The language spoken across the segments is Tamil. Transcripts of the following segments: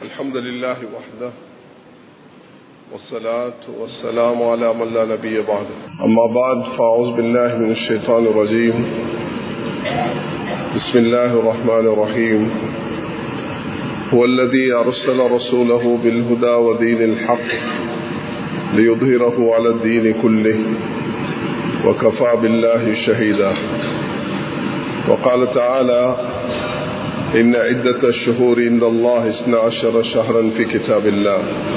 الحمد لله وحده والصلاة والسلام على من لا نبي بعده أما بعد فأعوذ بالله من الشيطان الرجيم بسم الله الرحمن الرحيم هو الذي أرسل رسوله بالهدى ودين الحق ليظهره على الدين كله وكفى بالله شهيدا وقال تعالى إن عدة الشهور عند الله اثنا عشر شهرا في كتاب الله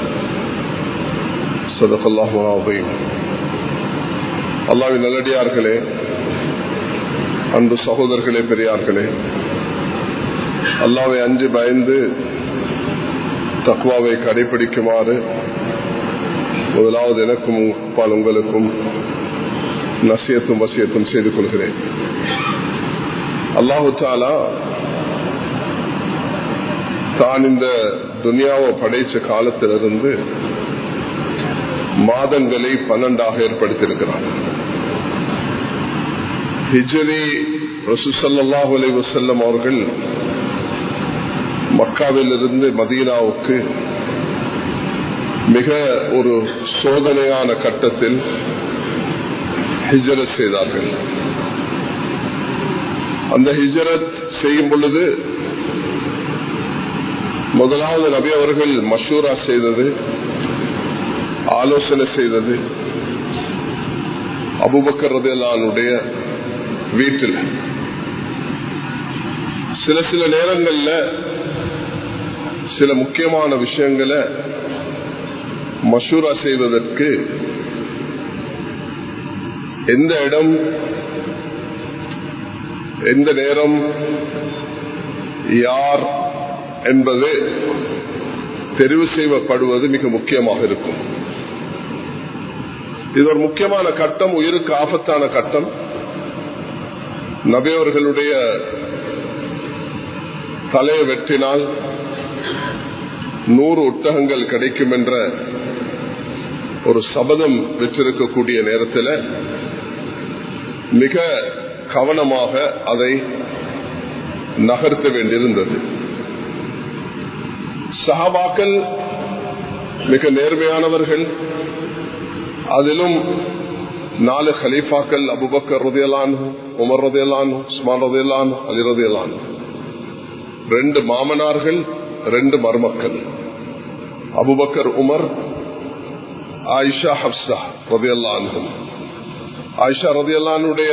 صدق الله العظيم அல்லாவின் நல்லடியார்களே அன்பு சகோதரர்களே பெரியார்களே அல்லாவை அஞ்சு பயந்து தக்குவாவை கடைபிடிக்குமாறு முதலாவது எனக்கும் பால் உங்களுக்கும் நசியத்தும் வசியத்தும் செய்து கொள்கிறேன் அல்லாஹு தாலா தான் இந்த துனியாவை படைச்ச காலத்திலிருந்து மாதங்களை பன்னெண்டாக ஏற்படுத்தியிருக்கிறார் ஹிஜரி ரசூசல்லாஹு அலி வசல்லம் அவர்கள் மக்காவிலிருந்து மதீனாவுக்கு மிக ஒரு சோதனையான கட்டத்தில் ஹிஜரத் செய்தார்கள் அந்த ஹிஜரத் செய்யும் பொழுது முதலாவது நபி அவர்கள் மஷூரா செய்தது ஆலோசனை செய்தது அபுபக்கர் ரதையலானுடைய வீட்டில் சில சில நேரங்கள்ல சில முக்கியமான விஷயங்களை மஷூரா செய்வதற்கு எந்த இடம் எந்த நேரம் யார் என்பது தெரிவு செய்யப்படுவது மிக முக்கியமாக இருக்கும் இது ஒரு முக்கியமான கட்டம் உயிருக்கு ஆபத்தான கட்டம் நபியவர்களுடைய தலையை வெற்றினால் நூறு ஒட்டகங்கள் கிடைக்கும் என்ற ஒரு சபதம் வச்சிருக்கக்கூடிய நேரத்தில் மிக கவனமாக அதை நகர்த்த வேண்டியிருந்தது சஹாபாக்கள் மிக நேர்மையானவர்கள் அதிலும் நாலு ஹலீஃபாக்கள் அபுபக்கர் ரதையலான் உமர் ரதையலான் உஸ்மான் ரதையலான் அலி ரதையலான் ரெண்டு மாமனார்கள் ரெண்டு மருமக்கள் அபுபக்கர் உமர் ஆயிஷா ஹப்சா ரதையல்லான் ஆயிஷா ரதையல்லானுடைய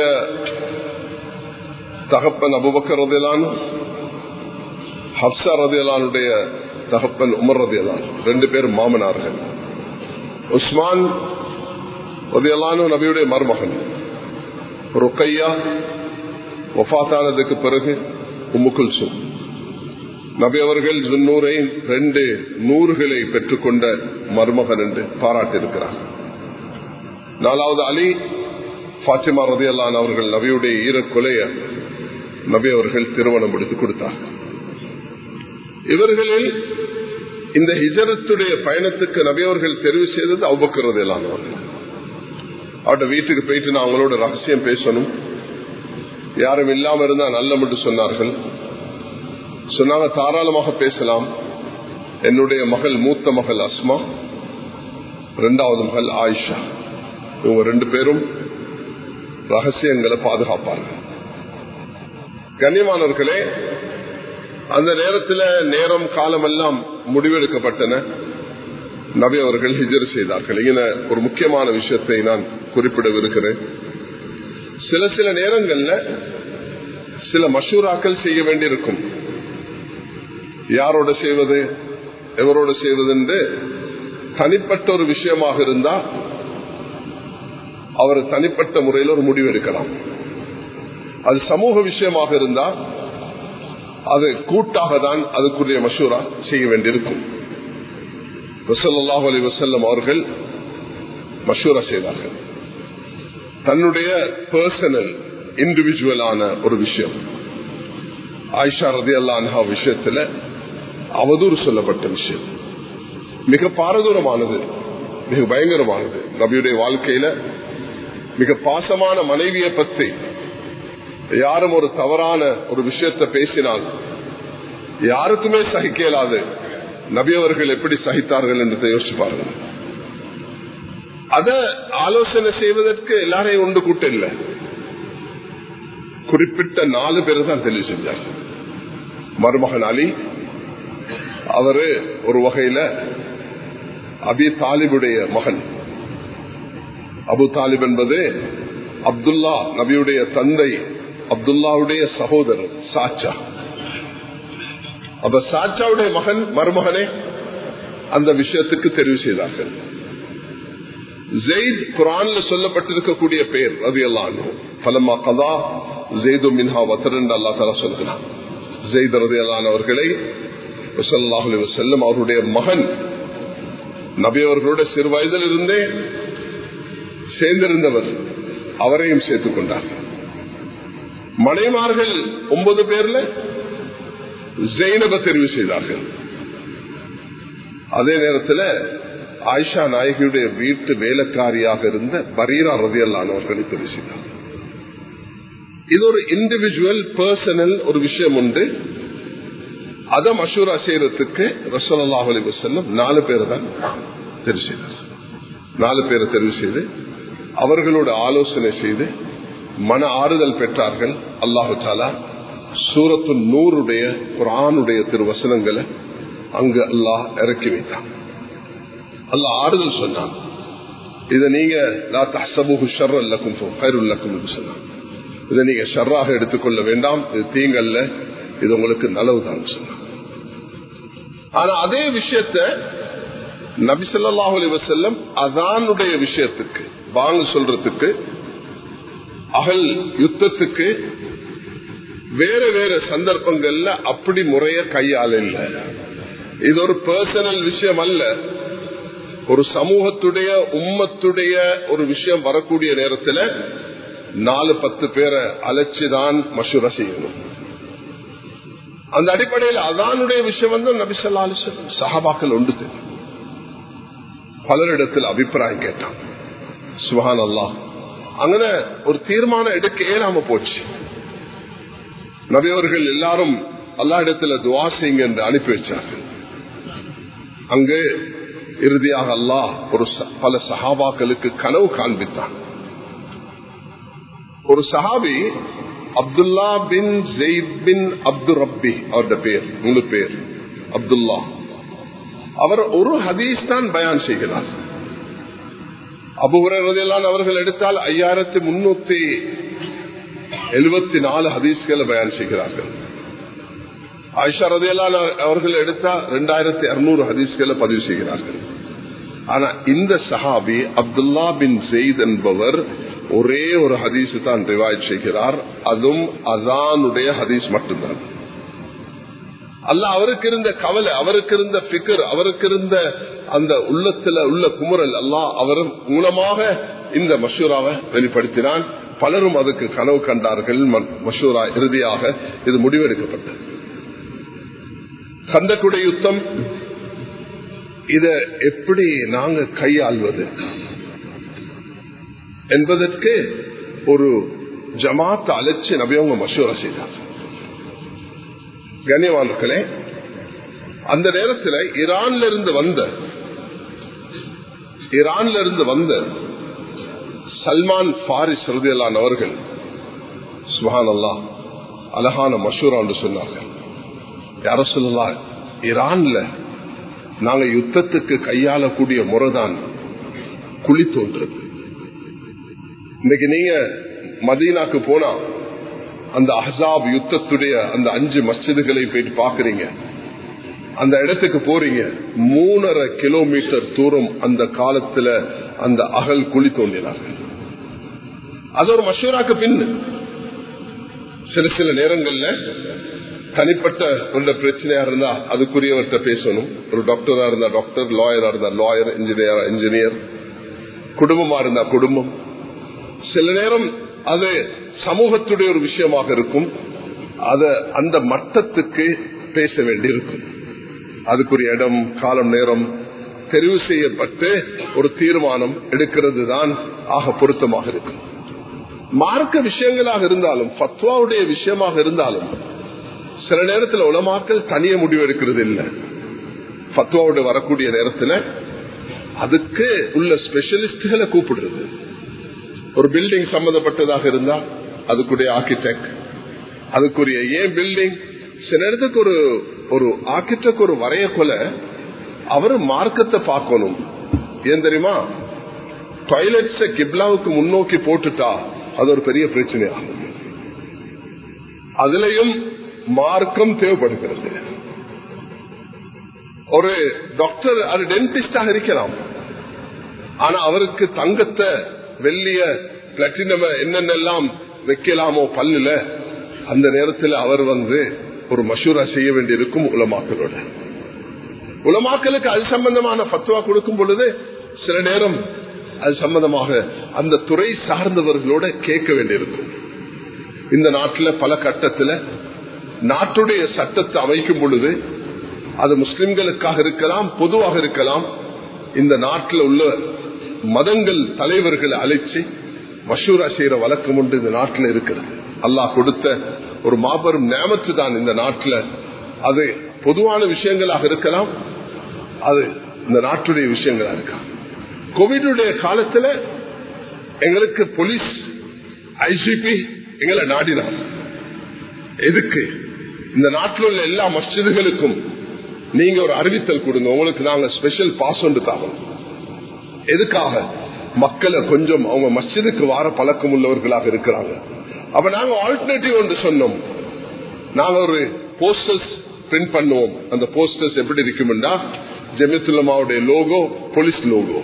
தகப்பன் அபுபக்கர் ரதையலான் ஹப்சா ரதையலானுடைய தகப்பன் உமர் ரதையலான் ரெண்டு பேர் மாமனார்கள் உஸ்மான் ரதையலானு நபியுடைய மருமகன் ருக்கையா ஒஃபாத்தானதுக்கு பிறகு உம்முக்குல்சும் நபி அவர்கள் ஜுன்னூரை ரெண்டு நூறுகளை பெற்றுக்கொண்ட மருமகன் என்று பாராட்டியிருக்கிறார் நாலாவது அலி பாத்திமா ரதியல்லான் அவர்கள் நபியுடைய ஈரக்கொலைய நபி அவர்கள் திருமணம் முடித்து கொடுத்தார் இவர்களில் இந்த ஹிஜரத்துடைய பயணத்துக்கு நபியவர்கள் தெரிவு செய்தது அவ்வக்கிறது எல்லாம் அவட்ட வீட்டுக்கு போயிட்டு நான் அவங்களோட ரகசியம் பேசணும் யாரும் இல்லாம இருந்தா நல்ல மட்டும் சொன்னார்கள் சொன்னாங்க தாராளமாக பேசலாம் என்னுடைய மகள் மூத்த மகள் அஸ்மா இரண்டாவது மகள் ஆயிஷா இவங்க ரெண்டு பேரும் ரகசியங்களை பாதுகாப்பார்கள் கண்ணியமானவர்களே அந்த நேரத்தில் நேரம் காலம் எல்லாம் முடிவெடுக்கப்பட்டன நபி அவர்கள் ஹிஜர் செய்தார்கள் இங்க ஒரு முக்கியமான விஷயத்தை நான் குறிப்பிடவிருக்கிறேன் சில சில நேரங்கள்ல சில மஷூராக்கள் செய்ய வேண்டியிருக்கும் யாரோட செய்வது எவரோட செய்வது என்று தனிப்பட்ட ஒரு விஷயமாக இருந்தா அவர் தனிப்பட்ட முறையில் ஒரு முடிவு எடுக்கலாம் அது சமூக விஷயமாக இருந்தா அது கூட்டாக தான் அதுக்குரிய மசூரா செய்ய வேண்டியிருக்கும் வசல்லாஹு அலி வசல்லம் அவர்கள் மஷூரா செய்தார்கள் தன்னுடைய பர்சனல் இண்டிவிஜுவலான ஒரு விஷயம் ஆயிஷா ரதி அல்லா விஷயத்துல அவதூறு சொல்லப்பட்ட விஷயம் மிக பாரதூரமானது மிக பயங்கரமானது நபியுடைய வாழ்க்கையில மிக பாசமான மனைவியை பற்றி யாரும் ஒரு தவறான ஒரு விஷயத்தை பேசினால் யாருக்குமே சகிக்கலாது நபியவர்கள் எப்படி சகித்தார்கள் என்று யோசிச்சு பாருங்க அத ஆலோசனை செய்வதற்கு எல்லாரையும் ஒன்று கூட்ட இல்லை குறிப்பிட்ட நாலு பேர் தான் தெளிவு செஞ்சார் மருமகன் அலி அவரு ஒரு வகையில அபி தாலிபுடைய மகன் அபு தாலிப் என்பது அப்துல்லா நபியுடைய தந்தை அப்துல்லாவுடைய சகோதரர் சாச்சா அப்ப சாச்சாவுடைய மகன் மருமகனே அந்த விஷயத்துக்கு தெரிவு செய்தார்கள் ஜெயித் குரான்ல சொல்லப்பட்டிருக்கக்கூடிய பெயர் அது எல்லாம் பலமா கதா ஜெய்து மின்ஹா வத்தரன் அல்லா தலா சொல்கிறான் ஜெயித் ரதி அல்லான் அவர்களை செல்லும் அவருடைய மகன் நபி அவர்களுடைய சிறு வயதில் இருந்தே சேர்ந்திருந்தவர் அவரையும் சேர்த்துக் கொண்டார் மனைமார்கள் ஒன்பது பேர்ல ஜெயினப தெரிவு செய்தார்கள் அதே நேரத்தில் ஆயிஷா நாயகியுடைய வீட்டு வேலைக்காரியாக இருந்த பரீரா ரதியல்லானவர்களை தெரிவு செய்தார் இது ஒரு இண்டிவிஜுவல் பர்சனல் ஒரு விஷயம் உண்டு அதை மஷூரா செய்யறதுக்கு ரசோல்லாஹ் அலி வசல்லம் நாலு பேர் தான் தெரிவு செய்தார் நாலு பேரை தெரிவு செய்து அவர்களோட ஆலோசனை செய்து மன ஆறுதல் பெற்றார்கள் அல்லாஹு தாலா சூரத்து நூறுடைய குரானுடைய திருவசனங்களை அங்கு அல்லாஹ் இறக்கி வைத்தான் அல்லாஹ் ஆறுதல் சொன்னான் இதை நீங்க சொன்னான் இதை நீங்க ஷர்ராக எடுத்துக்கொள்ள வேண்டாம் இது தீங்கல்ல இது உங்களுக்கு நலவுதான் சொன்னான் ஆனா அதே விஷயத்த நபிசல்லாஹு அலி வசல்லம் அதானுடைய விஷயத்துக்கு வாங்க சொல்றதுக்கு அகல் யுத்தத்துக்கு வேற வேற சந்தர்ப்பங்கள்ல அப்படி முறைய கையாள இல்ல இது ஒரு பர்சனல் விஷயம் அல்ல ஒரு சமூகத்துடைய உம்மத்துடைய ஒரு விஷயம் வரக்கூடிய நேரத்தில் நாலு பத்து பேரை அழைச்சுதான் மசூரா செய்யணும் அந்த அடிப்படையில் அதானுடைய விஷயம் வந்து நபிசல்லா சஹாபாக்கள் உண்டு பலரிடத்தில் அபிப்பிராயம் கேட்டான் சுஹான் அல்லா அங்கன ஒரு தீர்மானம் எடுக்க இயலாம போச்சு நபியவர்கள் எல்லாரும் அல்லா இடத்துல துவா செய்யுங்க என்று அனுப்பி வச்சார்கள் அங்கு இறுதியாக அல்லாஹ் ஒரு பல சஹாபாக்களுக்கு கனவு காண்பித்தான் ஒரு சஹாபி Abdullah bin Zaid bin Abdul Rabbi அவருடைய பேர் முழு பேர் அப்துல்லா அவர் ஒரு ஹதீஸ் தான் பயான் செய்கிறார் அபுகுரன் அவர்கள் எடுத்தால் ஐயாயிரத்தி முன்னூத்தி எழுபத்தி நாலு ஹதீஸ்களை பயான் செய்கிறார்கள் ஆயிஷா ரதையெல்லாம் அவர்கள் எடுத்தா ரெண்டாயிரத்தி அறுநூறு ஹதீஸ்களை பதிவு செய்கிறார்கள் ஆனா இந்த சஹாபி அப்துல்லா பின் ஜெயித் என்பவர் ஒரே ஒரு ஹதீஸ் தான் ரிவாய் செய்கிறார் அதுவும் அதானுடைய ஹதீஸ் மட்டும்தான் அல்ல அவருக்கு இருந்த கவலை அவருக்கு இருந்த பிக்கர் அவருக்கு இருந்த அந்த உள்ளத்துல உள்ள குமுறல் எல்லாம் அவர் மூலமாக இந்த மஷூராவை வெளிப்படுத்தினான் பலரும் அதுக்கு கனவு கண்டார்கள் மஷூரா இறுதியாக இது முடிவெடுக்கப்பட்டது சந்தக்குடைய யுத்தம் இத எப்படி நாங்க கையாள்வது என்பதற்கு ஒரு ஜமாத் அழைச்சு நபியவங்க மஷூரா செய்தார் கண்ணியவான்களே அந்த நேரத்தில் ஈரான்ல இருந்து வந்த ஈரான்ல இருந்து வந்த சல்மான் பாரிஸ் ரதியலான் அவர்கள் சுஹான் அல்லா அழகான மஷூரா என்று சொன்னார்கள் யார சொல்லலாம் ஈரான்ல நாங்க யுத்தத்துக்கு கையாளக்கூடிய முறைதான் குழி தோன்றது இன்னைக்கு நீங்க மதீனாக்கு போனா அந்த அஹாப் யுத்தத்துடைய அந்த அஞ்சு மஸ்ஜிதுகளை போயிட்டு பாக்குறீங்க அந்த இடத்துக்கு போறீங்க மூணரை கிலோமீட்டர் தூரம் அந்த காலத்துல அந்த அகல் குழி தோண்டினார்கள் அது ஒரு மஷூராக்கு பின் சில சில நேரங்கள்ல தனிப்பட்ட ஒரு பிரச்சனையா இருந்தா அதுக்குரியவர்கிட்ட பேசணும் ஒரு டாக்டரா இருந்தா டாக்டர் லாயரா இருந்தா லாயர் இன்ஜினியர் இன்ஜினியர் குடும்பமா இருந்தா குடும்பம் சில நேரம் அது சமூகத்துடைய ஒரு விஷயமாக இருக்கும் அத அந்த மட்டத்துக்கு பேச வேண்டியிருக்கும் அதுக்குரிய இடம் காலம் நேரம் தெரிவு செய்யப்பட்டு ஒரு தீர்மானம் எடுக்கிறது தான் ஆக பொருத்தமாக இருக்கும் மார்க்க விஷயங்களாக இருந்தாலும் பத்வாவுடைய விஷயமாக இருந்தாலும் சில நேரத்தில் உலமாக்கள் தனிய முடிவு எடுக்கிறது இல்லை பத்துவாவோட வரக்கூடிய நேரத்தில் அதுக்கு உள்ள ஸ்பெஷலிஸ்டுகளை கூப்பிடுறது ஒரு பில்டிங் சம்பந்தப்பட்டதாக இருந்தா அதுக்குரிய ஆர்கிடெக்ட் அதுக்குரிய ஏன் பில்டிங் சில இடத்துக்கு ஒரு ஒரு ஆர்கிடெக்ட் ஒரு வரைய கொல அவரு மார்க்கத்தை பார்க்கணும் ஏன் தெரியுமா டாய்லெட்ஸ கிப்லாவுக்கு முன்னோக்கி போட்டுட்டா அது ஒரு பெரிய பிரச்சனையாகும் அதுலயும் மார்க்கம் தேவைப்படுகிறது ஒரு டாக்டர் அது டென்டிஸ்டாக இருக்கலாம் ஆனா அவருக்கு தங்கத்தை வெள்ளிய பிளாட்டினம் என்னென்னலாம் வைக்கலாமோ பல்லுல அந்த நேரத்தில் அவர் வந்து ஒரு மஷூரா செய்ய வேண்டியிருக்கும் உலமாக்களோட உலமாக்களுக்கு அது சம்பந்தமான பத்துவா கொடுக்கும் பொழுது சில நேரம் அது சம்பந்தமாக அந்த துறை சார்ந்தவர்களோட கேட்க வேண்டியிருக்கும் இந்த நாட்டில் பல கட்டத்தில் நாட்டுடைய சட்டத்தை அமைக்கும் பொழுது அது முஸ்லிம்களுக்காக இருக்கலாம் பொதுவாக இருக்கலாம் இந்த நாட்டில் உள்ள மதங்கள் தலைவர்களை அழைச்சி மஷூரா செய்யற வழக்கம் உண்டு இந்த நாட்டில் இருக்கிறது அல்லாஹ் கொடுத்த ஒரு மாபெரும் நேமத்து தான் இந்த நாட்டில் அது பொதுவான விஷயங்களாக இருக்கலாம் அது இந்த நாட்டுடைய விஷயங்களா இருக்கலாம் கோவிடுடைய காலத்தில் எங்களுக்கு போலீஸ் ஐசிபி எங்களை நாடினார் எதுக்கு இந்த நாட்டில் உள்ள எல்லா மஸ்ஜிதுகளுக்கும் நீங்க ஒரு அறிவித்தல் கொடுங்க உங்களுக்கு நாங்க ஸ்பெஷல் பாஸ் ஒன்று தாகும் எதுக்காக மக்களை கொஞ்சம் அவங்க மஸ்ஜிதுக்கு வார பழக்கம் உள்ளவர்களாக இருக்கிறாங்க அப்ப நாங்க ஆல்டர்னேட்டிவ் ஒன்று சொன்னோம் நாங்க ஒரு போஸ்டர்ஸ் பிரிண்ட் பண்ணுவோம் அந்த போஸ்டர்ஸ் எப்படி இருக்கும்னா ஜெமித்துல்லமாவுடைய லோகோ போலீஸ் லோகோ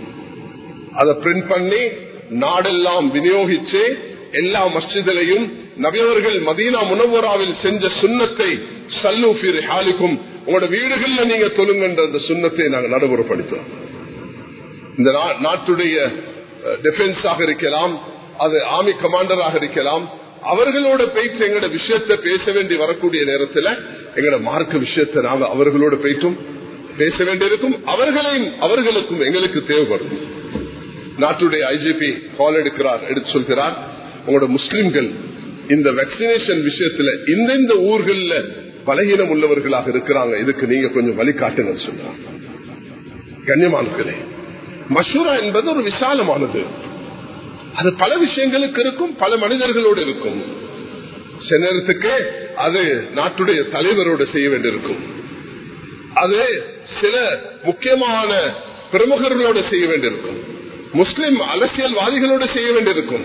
அதை பிரிண்ட் பண்ணி நாடெல்லாம் விநியோகிச்சு எல்லா மஸ்ஜிதிலையும் நபியவர்கள் மதீனா முனவராவில் செஞ்ச சுண்ணத்தை சல்லூஃபி ஹாலிக்கும் உங்களோட வீடுகள்ல நீங்க தொழுங்கன்ற அந்த சுண்ணத்தை நாங்க நடைமுறைப்படுத்துறோம் இந்த நாட்டுடைய டிஃபென்ஸாக இருக்கலாம் அது ஆர்மி கமாண்டராக இருக்கலாம் அவர்களோட பேச்சு எங்களோட விஷயத்தை பேச வேண்டி வரக்கூடிய நேரத்தில் எங்களோட மார்க்க விஷயத்தை நாங்க அவர்களோட போயிட்டும் பேச வேண்டியிருக்கும் அவர்களையும் அவர்களுக்கும் எங்களுக்கு தேவைப்படும் நாட்டுடைய ஐஜிபி கால் எடுக்கிறார் எடுத்து சொல்கிறார் உங்களோட முஸ்லிம்கள் இந்த வேக்சினேஷன் விஷயத்துல இந்தந்த ஊர்கள்ல பலகீனம் உள்ளவர்களாக இருக்கிறாங்க இதுக்கு நீங்க கொஞ்சம் வழிகாட்டுங்க சொல்றாங்க கண்ணியமானங்களே மஷூரா என்பது ஒரு விசாலமானது அது பல விஷயங்களுக்கு இருக்கும் பல மனிதர்களோடு இருக்கும் சில நேரத்துக்கு அது நாட்டுடைய தலைவரோடு செய்ய வேண்டியிருக்கும் அது சில முக்கியமான பிரமுகர்களோடு செய்ய வேண்டியிருக்கும் முஸ்லிம் அரசியல்வாதிகளோடு செய்ய வேண்டியிருக்கும்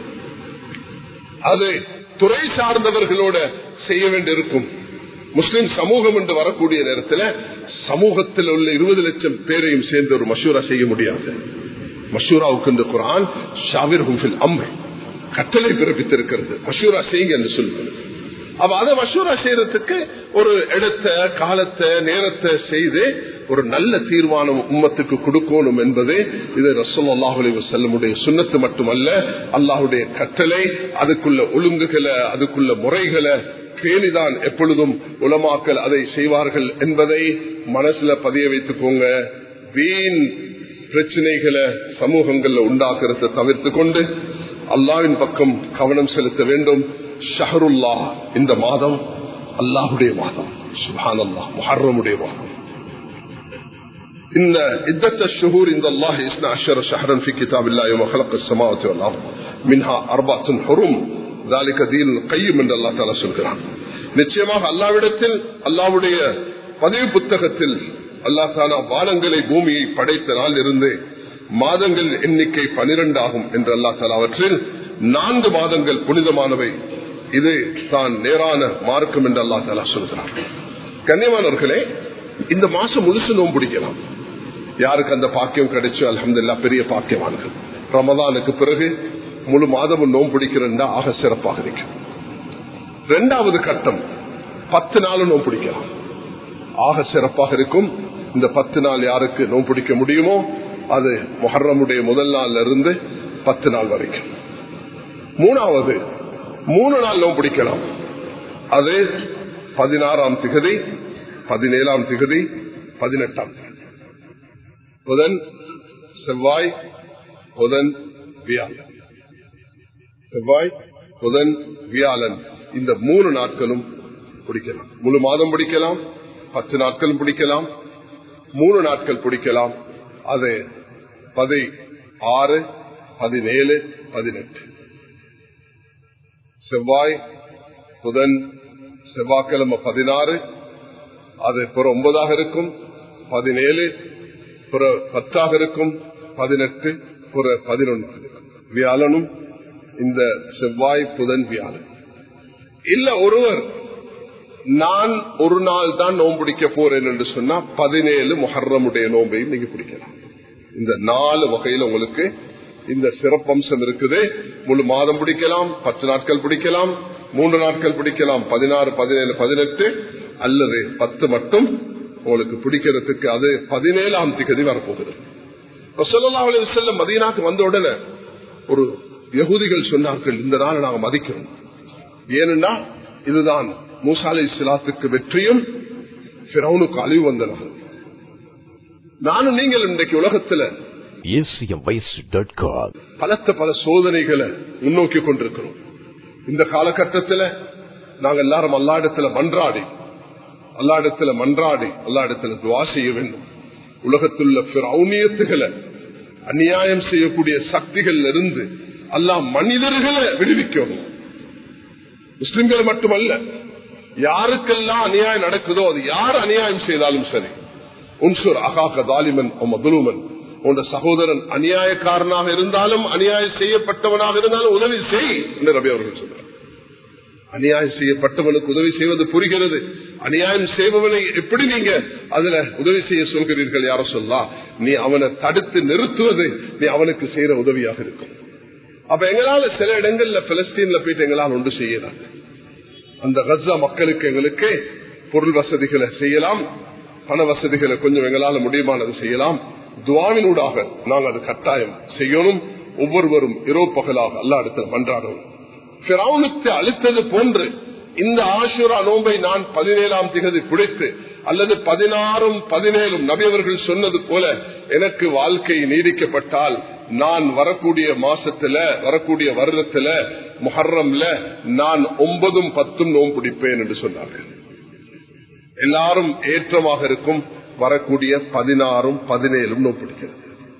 அது துறை சார்ந்தவர்களோட செய்ய வேண்டியிருக்கும் முஸ்லிம் சமூகம் என்று வரக்கூடிய நேரத்தில் சமூகத்தில் உள்ள இருபது லட்சம் பேரையும் சேர்ந்து ஒரு மஷூரா செய்ய முடியாது மஷூராவுக்கு இந்த குரான் ஷாவிர் ஹுஃபில் அம்ர் கட்டளை பிறப்பித்திருக்கிறது மஷூரா செய்யுங்க என்று சொல்லுங்கள் அப்ப அதை மஷூரா செய்யறதுக்கு ஒரு இடத்த காலத்தை நேரத்தை செய்து ஒரு நல்ல தீர்மானம் உம்மத்துக்கு கொடுக்கணும் என்பது இது ரசோல் அல்லாஹுலி வசல்லமுடைய சுண்ணத்து மட்டுமல்ல அல்லாஹுடைய கட்டளை அதுக்குள்ள ஒழுங்குகளை அதுக்குள்ள முறைகளை பேணிதான் எப்பொழுதும் உலமாக்கல் அதை செய்வார்கள் என்பதை மனசுல பதிய வைத்துக்கோங்க வீண் பிரச்சனைகளை சமூகங்கள்ல உண்டாக்குறத தவிர்த்து கொண்டு அல்லாவின் பக்கம் கவனம் செலுத்த வேண்டும் ஷஹருல்லா இந்த மாதம் அல்லாஹுடைய மாதம் சுபான் அல்லா முஹர்ரமுடைய மாதம் إن عدة الشهور عند الله إثنى عشر شهرا في كتاب الله يوم خلق السماوات والأرض منها أربعة حرم ذلك دين القيم من الله تعالى சொல்கிறான் நிச்சயமாக அல்லாவிடத்தில் அல்லாவுடைய பதிவு புத்தகத்தில் அல்லா தாலா வானங்களை பூமியை படைத்த நாள் இருந்து மாதங்கள் எண்ணிக்கை பனிரெண்டு ஆகும் என்று அல்லா தாலா அவற்றில் நான்கு மாதங்கள் புனிதமானவை இது தான் நேரான மார்க்கம் என்று அல்லா தாலா சொல்கிறார் கண்ணியமானவர்களே இந்த மாசம் முழுசு நோம்பு பிடிக்கலாம் யாருக்கு அந்த பாக்கியம் கிடைச்சோ அலமதுல்லா பெரிய பாக்கியவான்கள் ரமதானுக்கு பிறகு முழு மாதமும் நோம்பு பிடிக்கிறா ஆக சிறப்பாக இருக்கும் இரண்டாவது கட்டம் பத்து நாளும் நோம்பு பிடிக்கலாம் ஆக சிறப்பாக இருக்கும் இந்த பத்து நாள் யாருக்கு நோம்பு பிடிக்க முடியுமோ அது மொஹர்ரமுடைய முதல் நாள்ல இருந்து பத்து நாள் வரைக்கும் மூணாவது மூணு நாள் நோம்பு பிடிக்கலாம் அது பதினாறாம் திகதி பதினேழாம் திகதி பதினெட்டாம் புதன் செவ்வாய் புதன் வியாழன் செவ்வாய் புதன் வியாழன் இந்த மூணு நாட்களும் பிடிக்கலாம் முழு மாதம் பிடிக்கலாம் பத்து நாட்களும் பிடிக்கலாம் மூணு நாட்கள் பிடிக்கலாம் அது பதி ஆறு பதினேழு பதினெட்டு செவ்வாய் புதன் செவ்வாய்க்கிழமை பதினாறு அது புற ஒன்பதாக இருக்கும் பதினேழு புற பத்தாக இருக்கும் பதினெட்டு புற பதினொன்று இருக்கும் வியாழனும் இந்த செவ்வாய் புதன் வியாழன் இல்ல ஒருவர் நான் ஒரு நாள் தான் நோன்பு பிடிக்க போறேன் என்று சொன்னா பதினேழு மொஹர்ரமுடைய நோன்பையும் நீங்க பிடிக்கலாம் இந்த நாலு வகையில உங்களுக்கு இந்த சிறப்பம்சம் இருக்குது முழு மாதம் பிடிக்கலாம் பத்து நாட்கள் பிடிக்கலாம் மூன்று நாட்கள் பிடிக்கலாம் பதினாறு பதினேழு பதினெட்டு அல்லது பத்து மட்டும் உங்களுக்கு பிடிக்கிறதுக்கு அது பதினேழாம் திகதி வரப்போகிறது செல்ல மதியனாக்கு வந்த உடனே ஒரு யகுதிகள் சொன்னார்கள் இந்த நாளை நாங்கள் மதிக்கிறோம் ஏனென்றா இதுதான் மூசாலை சிலாத்துக்கு வெற்றியும் பிறவுனுக்கு அழிவு வந்த நாள் நானும் நீங்கள் இன்றைக்கு உலகத்துல பலத்த பல சோதனைகளை முன்னோக்கி கொண்டிருக்கிறோம் இந்த காலகட்டத்தில் நாங்கள் எல்லாரும் அல்லாடத்துல மன்றாடி அல்லாடத்துல மன்றாடி அல்லாடத்துல துவா செய்ய வேண்டும் உலகத்துள்ள பிரௌனியத்துகளை அநியாயம் செய்யக்கூடிய சக்திகள் இருந்து அல்லாஹ் மனிதர்களை விடுவிக்கணும் முஸ்லிம்கள் மட்டுமல்ல யாருக்கெல்லாம் அநியாயம் நடக்குதோ அது யார் அநியாயம் செய்தாலும் சரி உன்சூர் அகாக்க தாலிமன் மதுலுமன் உன் சகோதரன் அநியாயக்காரனாக இருந்தாலும் அநியாயம் செய்யப்பட்டவனாக இருந்தாலும் உதவி செய் என்று ரவி அவர்கள் சொன்னார் அநியாயம் செய்யப்பட்டவனுக்கு உதவி செய்வது புரிகிறது அநியாயம் செய்பவனை எப்படி நீங்க அதுல உதவி செய்ய சொல்கிறீர்கள் யார சொல்லா நீ அவனை தடுத்து நிறுத்துவது நீ அவனுக்கு செய்யற உதவியாக இருக்கும் அப்ப எங்களால சில இடங்கள்ல பிலஸ்தீன்ல போயிட்டு எங்களால் ஒன்று செய்யலாம் அந்த கஜா மக்களுக்கு எங்களுக்கு பொருள் வசதிகளை செய்யலாம் பண வசதிகளை கொஞ்சம் எங்களால முடியுமானது செய்யலாம் துவாவினூடாக நாங்கள் அது கட்டாயம் செய்யணும் ஒவ்வொருவரும் இரவு பகலாக அல்லா இடத்துல மன்றாடணும் பிறவுனுக்கு அளித்தது போன்று இந்த ஆசுரா நோம்பை நான் பதினேழாம் திகதி பிடித்து அல்லது பதினாறும் பதினேழும் நபியவர்கள் சொன்னது போல எனக்கு வாழ்க்கை நீடிக்கப்பட்டால் நான் வரக்கூடிய மாசத்துல வரக்கூடிய வருடத்துல முஹர்ரம்ல நான் ஒன்பதும் பத்தும் நோம்பு பிடிப்பேன் என்று சொன்னார்கள் எல்லாரும் ஏற்றமாக இருக்கும் வரக்கூடிய பதினாறும் பதினேழும் நோம்பு பிடிக்கிறது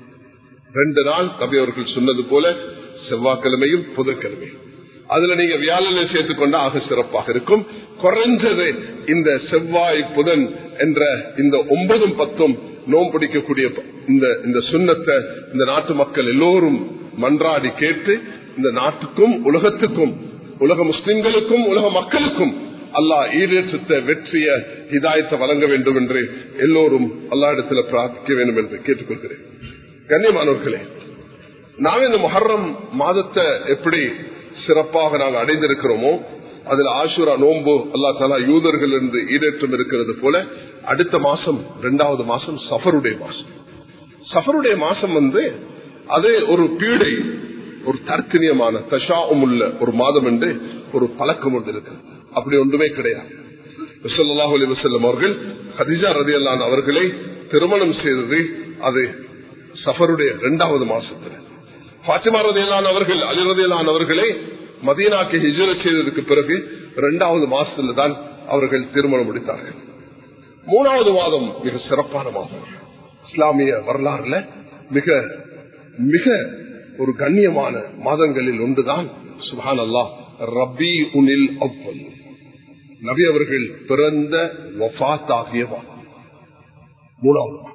ரெண்டு நாள் நபி அவர்கள் சொன்னது போல செவ்வாய்க்கிழமையும் புதன்கிழமையும் அதுல நீங்க வியாழனை சேர்த்துக் கொண்டா ஆக சிறப்பாக இருக்கும் குறைஞ்சது இந்த செவ்வாய் புதன் என்ற இந்த ஒன்பதும் பத்தும் நோம் பிடிக்கக்கூடிய இந்த இந்த சுண்ணத்தை இந்த நாட்டு மக்கள் எல்லோரும் மன்றாடி கேட்டு இந்த நாட்டுக்கும் உலகத்துக்கும் உலக முஸ்லிம்களுக்கும் உலக மக்களுக்கும் அல்லாஹ் ஈடேற்றத்தை வெற்றிய இதாயத்தை வழங்க வேண்டும் என்று எல்லோரும் அல்லா இடத்துல பிரார்த்திக்க வேண்டும் என்று கேட்டுக்கொள்கிறேன் கண்ணியமானவர்களே நாம் இந்த மொஹர்ரம் மாதத்தை எப்படி சிறப்பாக நாங்கள் அடைந்திருக்கிறோமோ அதுல ஆசுரா நோன்பு அல்லா தாலா யூதர்கள் இருந்து ஈடேற்றம் இருக்கிறது போல அடுத்த மாசம் இரண்டாவது மாசம் சஃபருடைய மாசம் சஃபருடைய மாசம் வந்து அது ஒரு பீடை ஒரு தர்க்கனியமான தஷாவும் உள்ள ஒரு மாதம் என்று ஒரு பழக்கம் ஒன்று இருக்கு அப்படி ஒன்றுமே கிடையாது விசல்லாஹ் அலி வசல்லம் அவர்கள் ஹதிஜா ரதி அல்லான் அவர்களை திருமணம் செய்தது அது சஃபருடைய இரண்டாவது மாசத்துல பாத்திமா ரதியலான் அவர்கள் அலி ரதியலான் அவர்களை மதீனாக்கு ஹிஜர செய்ததுக்கு பிறகு இரண்டாவது மாசத்துல தான் அவர்கள் திருமணம் முடித்தார்கள் மூணாவது மாதம் மிக சிறப்பான மாதம் இஸ்லாமிய வரலாறுல மிக மிக ஒரு கண்ணியமான மாதங்களில் ஒன்றுதான் சுபான் அல்லா ரபி உனில் அவ்வல் நபி அவர்கள் பிறந்த வஃத் ஆகிய மாதம் மூணாவது மாதம்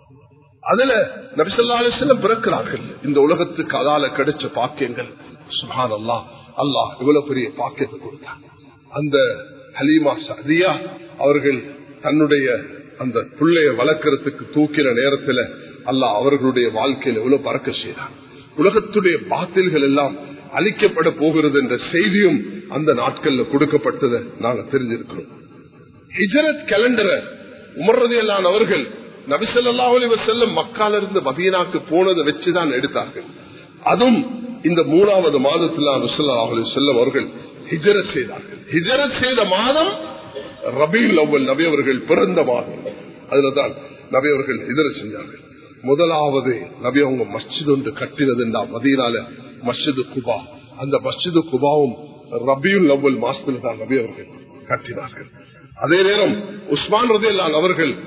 அதுல நபிசல்லாலும் பிறக்கிறார்கள் இந்த உலகத்துக்கு அதால கிடைச்ச பாக்கியங்கள் சுபான் அல்லா அல்லாஹ் இவ்வளவு பெரிய பாக்கியத்தை கொடுத்தாங்க அந்த ஹலீமா சதியா அவர்கள் தன்னுடைய அந்த பிள்ளைய வளர்க்கறதுக்கு தூக்கின நேரத்துல அல்லாஹ் அவர்களுடைய வாழ்க்கையில எவ்வளவு பறக்க செய்தார் உலகத்துடைய பாத்தில்கள் எல்லாம் அழிக்கப்பட போகிறது என்ற செய்தியும் அந்த நாட்கள்ல கொடுக்கப்பட்டதை நாங்க தெரிஞ்சிருக்கிறோம் ஹிஜரத் கேலண்டரை உமர்றதையெல்லாம் அவர்கள் நபிசல்லா செல்லும் மக்கால இருந்து மதீனாக்கு போனதை வச்சுதான் எடுத்தார்கள் அதுவும் இந்த மூணாவது மாதத்தில் நபிசல்லாஹலி செல்லம் அவர்கள் ஹிஜரத் செய்தார்கள் ஹிஜரத் செய்த மாதம் ரபீல் அவ்வல் நபி அவர்கள் பிறந்த மாதம் அதுலதான் நபி அவர்கள் ஹிஜரத் செஞ்சார்கள் முதலாவது நபி அவங்க மஸ்ஜித் ஒன்று கட்டினதுண்டா மதீனால மஸ்ஜிது குபா அந்த மஸ்ஜிது குபாவும் ரபியுல் அவ்வல் மாசத்துல தான் நபி அவர்கள் கட்டினார்கள் அதே நேரம் உஸ்மான் ரதியல்லான் அவர்கள்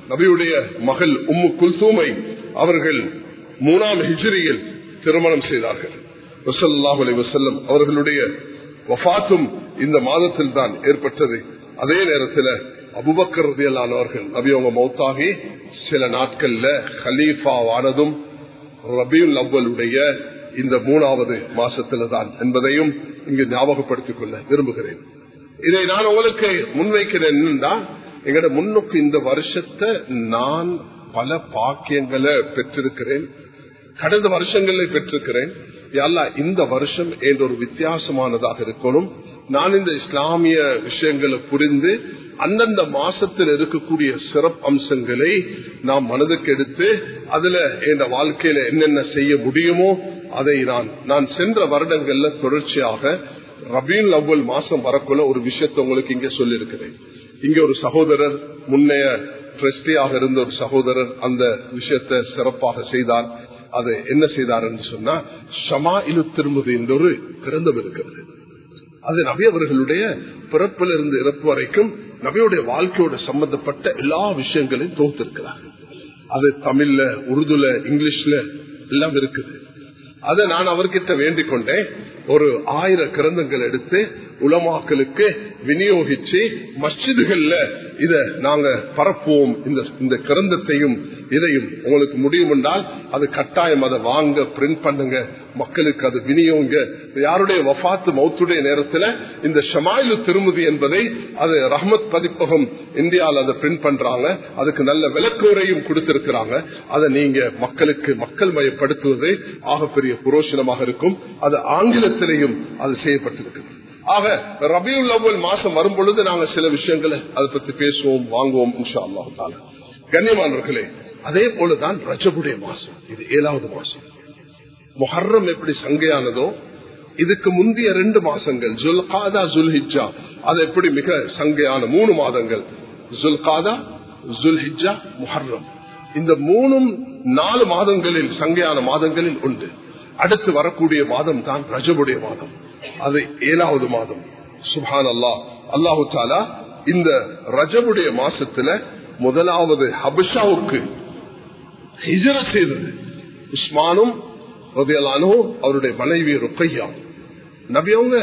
நபியுடைய மகள் உம்மு குல்சூமை அவர்கள் மூணாம் ஹிஜ்ரியில் திருமணம் செய்தார்கள் வசல்லாஹ் அலி வசல்லம் அவர்களுடைய வஃத்தும் இந்த மாதத்தில் தான் ஏற்பட்டது அதே நேரத்தில் அபுபக்கர் ரதியல்லானவர்கள் நபி அவங்க மௌத்தாகி சில நாட்கள்ல ஹலீஃபாவானதும் ரபியுல் அவ்வளுடைய இந்த மூணாவது மாசத்துல தான் என்பதையும் இங்கு ஞாபகப்படுத்திக் கொள்ள விரும்புகிறேன் இதை நான் உங்களுக்கு முன்வைக்கிறேன் என்னன்னா எங்கட முன்னுக்கு இந்த வருஷத்தை நான் பல பாக்கியங்களை பெற்றிருக்கிறேன் கடந்த வருஷங்களில் பெற்றிருக்கிறேன் அல்லா இந்த வருஷம் என்ற ஒரு வித்தியாசமானதாக இருக்கணும் நான் இந்த இஸ்லாமிய விஷயங்களை புரிந்து அந்தந்த மாசத்தில் இருக்கக்கூடிய சிறப்பு அம்சங்களை நாம் மனதுக்கு எடுத்து அதுல என் வாழ்க்கையில என்னென்ன செய்ய முடியுமோ அதை நான் நான் சென்ற வருடங்கள்ல தொடர்ச்சியாக ரபீல் அவ்வல் மாசம் வரக்குள்ள ஒரு விஷயத்தை உங்களுக்கு இங்க சொல்லியிருக்கிறேன் இங்க ஒரு சகோதரர் முன்னைய ட்ரஸ்டியாக இருந்த ஒரு சகோதரர் அந்த விஷயத்தை சிறப்பாக செய்தார் அதை என்ன செய்தார் என்று சொன்னா ஷமா இலு திருமுது என்ற ஒரு கிரந்தம் இருக்கிறது அது நபி அவர்களுடைய பிறப்பிலிருந்து இறப்பு வரைக்கும் நபியுடைய வாழ்க்கையோட சம்பந்தப்பட்ட எல்லா விஷயங்களையும் தொகுத்திருக்கிறார் அது தமிழ்ல உருதுல இங்கிலீஷ்ல எல்லாம் இருக்குது அதை நான் அவர்கிட்ட வேண்டிக் கொண்டேன் ஒரு ஆயிரம் கிரந்தங்கள் எடுத்து உலமாக்களுக்கு விநியோகிச்சு மஸ்ஜிதுகள்ல இத நாங்க பரப்புவோம் இந்த இந்த கிரந்தத்தையும் இதையும் உங்களுக்கு முடியும் என்றால் அது கட்டாயம் அதை வாங்க பிரிண்ட் பண்ணுங்க மக்களுக்கு அது விநியோங்க யாருடைய வஃத்து மௌத்துடைய நேரத்தில் இந்த ஷமாயிலு திருமுதி என்பதை அது ரஹ்மத் பதிப்பகம் இந்தியாவில் அதை பிரிண்ட் பண்றாங்க அதுக்கு நல்ல விளக்குரையும் கொடுத்திருக்கிறாங்க அதை நீங்க மக்களுக்கு மக்கள் மயப்படுத்துவது ஆகப்பெரிய புரோஷனமாக இருக்கும் அது ஆங்கிலத்திலையும் அது செய்யப்பட்டிருக்கு ஆக ரபியுல் அவ்வல் மாசம் வரும் பொழுது நாங்க சில விஷயங்களை அதை பத்தி பேசுவோம் வாங்குவோம் இன்ஷா அல்லாஹால கண்ணியமானவர்களே அதே போலதான் ரஜபுடைய மாசம் இது ஏழாவது மாசம் முஹர்ரம் எப்படி சங்கையானதோ இதுக்கு முந்தைய ரெண்டு மாசங்கள் ஜுல்காதா ஜுல்ஹிஜா அது எப்படி மிக சங்கையான மூணு மாதங்கள் ஜுல்காதா ஜுல்ஹிஜா முஹர்ரம் இந்த மூணும் நாலு மாதங்களில் சங்கையான மாதங்களில் உண்டு அடுத்து வரக்கூடிய மாதம் தான் ரஜபுடைய மாதம் அது ஏழாவது மாதம் சுபான் அல்லா அல்லாஹு தாலா இந்த ரஜபுடைய மாசத்துல முதலாவது ஹபிஷாவுக்கு ஹிஜர செய்தது உஸ்மானும் அவருடைய மனைவி ருக்கையா நபியவங்க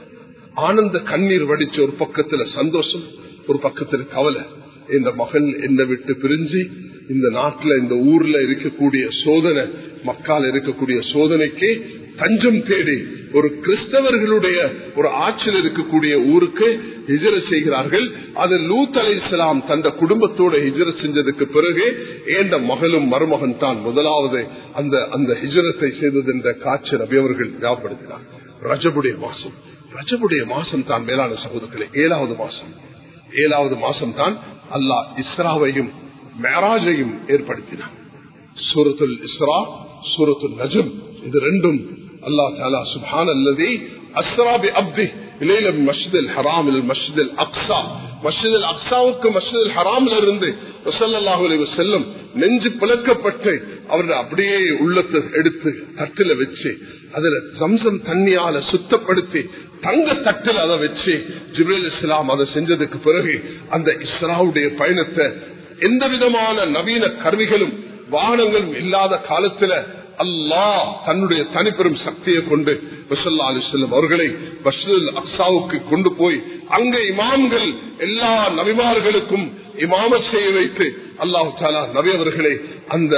ஆனந்த கண்ணீர் வடிச்ச ஒரு பக்கத்துல சந்தோஷம் ஒரு பக்கத்துல கவலை இந்த மகன் என்னை விட்டு பிரிஞ்சு இந்த நாட்டுல இந்த ஊர்ல இருக்கக்கூடிய சோதனை மக்கால் இருக்கக்கூடிய சோதனைக்கு தஞ்சம் தேடி ஒரு கிறிஸ்தவர்களுடைய ஒரு ஆட்சியில் இருக்கக்கூடிய ஊருக்கு ஹிஜர செய்கிறார்கள் அது லூத் அலை இஸ்லாம் தந்த குடும்பத்தோட ஹிஜர செஞ்சதுக்கு பிறகு ஏண்ட மகளும் மருமகன் தான் முதலாவது அந்த அந்த ஹிஜரத்தை செய்தது என்ற காட்சி நபி அவர்கள் ஞாபகப்படுத்தினார் ரஜபுடைய மாசம் ரஜபுடைய மாசம் தான் மேலான சகோதரர்களே ஏழாவது மாசம் ஏழாவது மாசம் தான் அல்லாஹ் இஸ்ராவையும் மேராஜையும் ஏற்படுத்தினார் சூரத்துல் இஸ்ரா சூரத்துல் நஜம் இது ரெண்டும் அல்லா தாலா சுபான் அல்லது அஸ்ராபி அப்தி இலையில மஸ்ஜித் ஹராம் மஸ்ஜித் அக்ஸா மஸ்ஜித் அக்ஸாவுக்கு மஸ்ஜித் ஹராம்ல இருந்து வசல்லாஹு செல்லும் நெஞ்சு பிளக்கப்பட்டு அவருடைய அப்படியே உள்ளத்தை எடுத்து தட்டுல வச்சு அதுல சம்சம் தண்ணியால சுத்தப்படுத்தி தங்க தட்டில் அதை வச்சு ஜிப்ரேல் இஸ்லாம் அதை செஞ்சதுக்கு பிறகு அந்த இஸ்ராவுடைய பயணத்தை எந்த விதமான நவீன கருவிகளும் வாகனங்களும் இல்லாத காலத்துல அல்லாஹ் தன்னுடைய தனிப்பெரும் சக்தியை கொண்டு வசல்லா அலி செல்லம் அவர்களை பஷல் அக்சாவுக்கு கொண்டு போய் அங்க இமாம்கள் எல்லா நபிமார்களுக்கும் இமாம செய்ய வைத்து அல்லாஹு தாலா நபி அவர்களை அந்த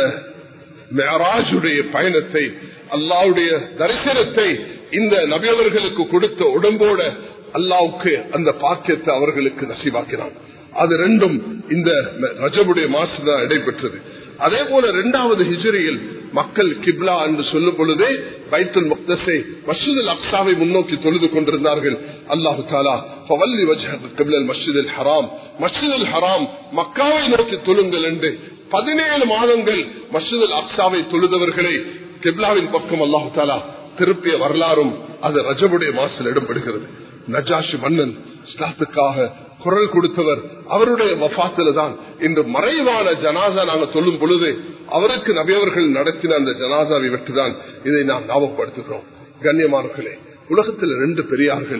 மேராஜுடைய பயணத்தை அல்லாவுடைய தரிசனத்தை இந்த நபியவர்களுக்கு கொடுத்த உடம்போட அல்லாவுக்கு அந்த பாக்கியத்தை அவர்களுக்கு நசிவாக்கினான் அது ரெண்டும் இந்த ரஜபுடைய மாசம் இடைபெற்றது அதே போல இரண்டாவது ஹிஜரியில் மக்கள் கிப்லா என்று சொல்லும் பொழுதே பைத்துல் முக்தசை மசூதல் அக்சாவை முன்னோக்கி தொழுது கொண்டிருந்தார்கள் அல்லாஹு தாலா பவல்லி வஜ்ஹல் மஸ்ஜித் ஹராம் மஸ்ஜித் ஹராம் மக்காவை நோக்கி தொழுங்கள் என்று பதினேழு மாதங்கள் மஸ்ஜித் அக்சாவை தொழுதவர்களை கிப்லாவின் பக்கம் அல்லாஹு தாலா திருப்பிய வரலாறும் அது ரஜபுடைய மாசில் இடம்பெறுகிறது நஜாஷி மன்னன் ஸ்லாத்துக்காக குரல் கொடுத்தவர் அவருடைய வஃத்தில தான் இன்று மறைவான ஜனாசா நாங்கள் சொல்லும் பொழுது அவருக்கு நபியவர்கள் நடத்தின அந்த ஜனாசாவை வெற்றிதான் இதை நாம் ஞாபகப்படுத்துகிறோம் கண்ணியமானர்களே உலகத்தில் ரெண்டு பெரியார்கள்